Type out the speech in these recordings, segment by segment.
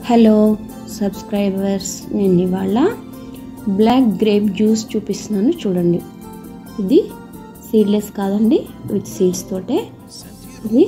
hello subscribers నేను ఇవాళ black grape juice చూపిస్తున్నాను చూడండి ఇది సీడ్లెస్ కాదండి విత్ సీడ్స్ తోటే ఇది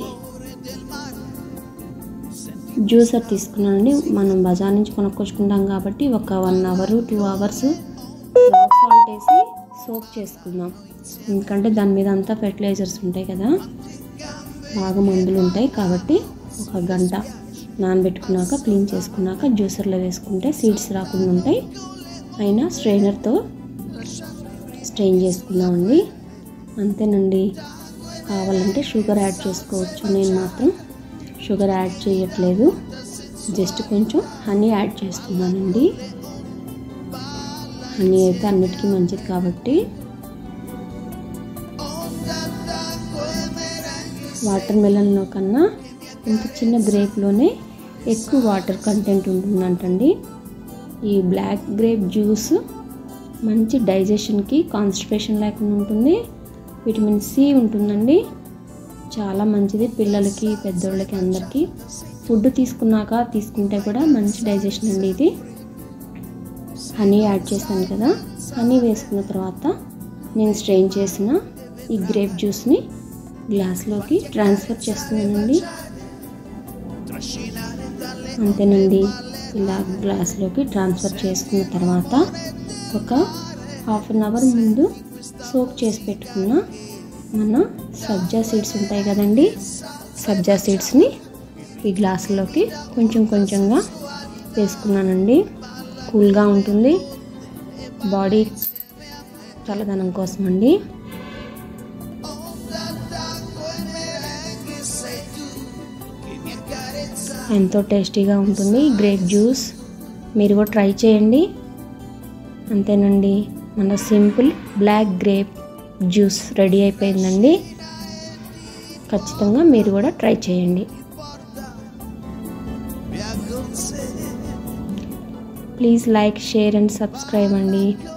జ్యూసర్ తీసుకున్నానండి మనం బజార్ నుంచి కొనుక్కొచ్చుకుంటాం కాబట్టి ఒక one hour two hours rock salt వేసి సోప్ చేసుకుందాం ఎందుకంటే దాని మీద అంతా ఫెర్టిలైజర్స్ ఉంటాయి కదా బాగా మందులు ఉంటాయి కాబట్టి ఒక గంట నానబెట్టుకున్నాక క్లీన్ చేసుకున్నాక జ్యూసర్లో వేసుకుంటే సీడ్స్ రాకుండా ఉంటాయి అయినా స్ట్రైనర్తో స్ట్రెయిన్ చేసుకుందామండి అంతేనండి కావాలంటే షుగర్ యాడ్ చేసుకోవచ్చు నేను మాత్రం షుగర్ యాడ్ చేయట్లేదు జస్ట్ కొంచెం హనీ యాడ్ చేస్తున్నానండి హనీ అయితే అన్నిటికీ మంచిది కాబట్టి వాటర్ మెలన్లో కన్నా ఇంత చిన్న గ్రేప్లోనే ఎక్కువ వాటర్ కంటెంట్ ఉంటుందంటండి ఈ బ్లాక్ గ్రేప్ జ్యూస్ మంచి డైజెషన్కి కాన్స్టిపేషన్ లేకుండా ఉంటుంది విటమిన్ సి ఉంటుందండి చాలా మంచిది పిల్లలకి పెద్దోళ్ళకి అందరికీ ఫుడ్ తీసుకున్నాక తీసుకుంటే కూడా మంచి డైజెషన్ అండి ఇది హనీ యాడ్ చేశాను కదా హనీ వేసుకున్న తర్వాత నేను స్ట్రెయిన్ చేసిన ఈ గ్రేప్ జ్యూస్ని గ్లాస్లోకి ట్రాన్స్ఫర్ చేస్తున్నానండి అంతేనండి ఇలా గ్లాస్లోకి ట్రాన్స్ఫర్ చేసుకున్న తర్వాత ఒక హాఫ్ అన్ అవర్ ముందు సోక్ చేసి పెట్టుకున్న మన సబ్జా సీడ్స్ ఉంటాయి కదండి సబ్జా సీడ్స్ని ఈ గ్లాసులోకి కొంచెం కొంచెంగా వేసుకున్నానండి కూల్గా ఉంటుంది బాడీ చల్లదనం కోసం అండి ఎంతో టేస్టీగా ఉంటుంది గ్రేప్ జ్యూస్ మీరు కూడా ట్రై చేయండి అంతేనండి మన simple black grape juice ready అయిపోయిందండి ఖచ్చితంగా మీరు కూడా ట్రై చేయండి please like share and subscribe అండి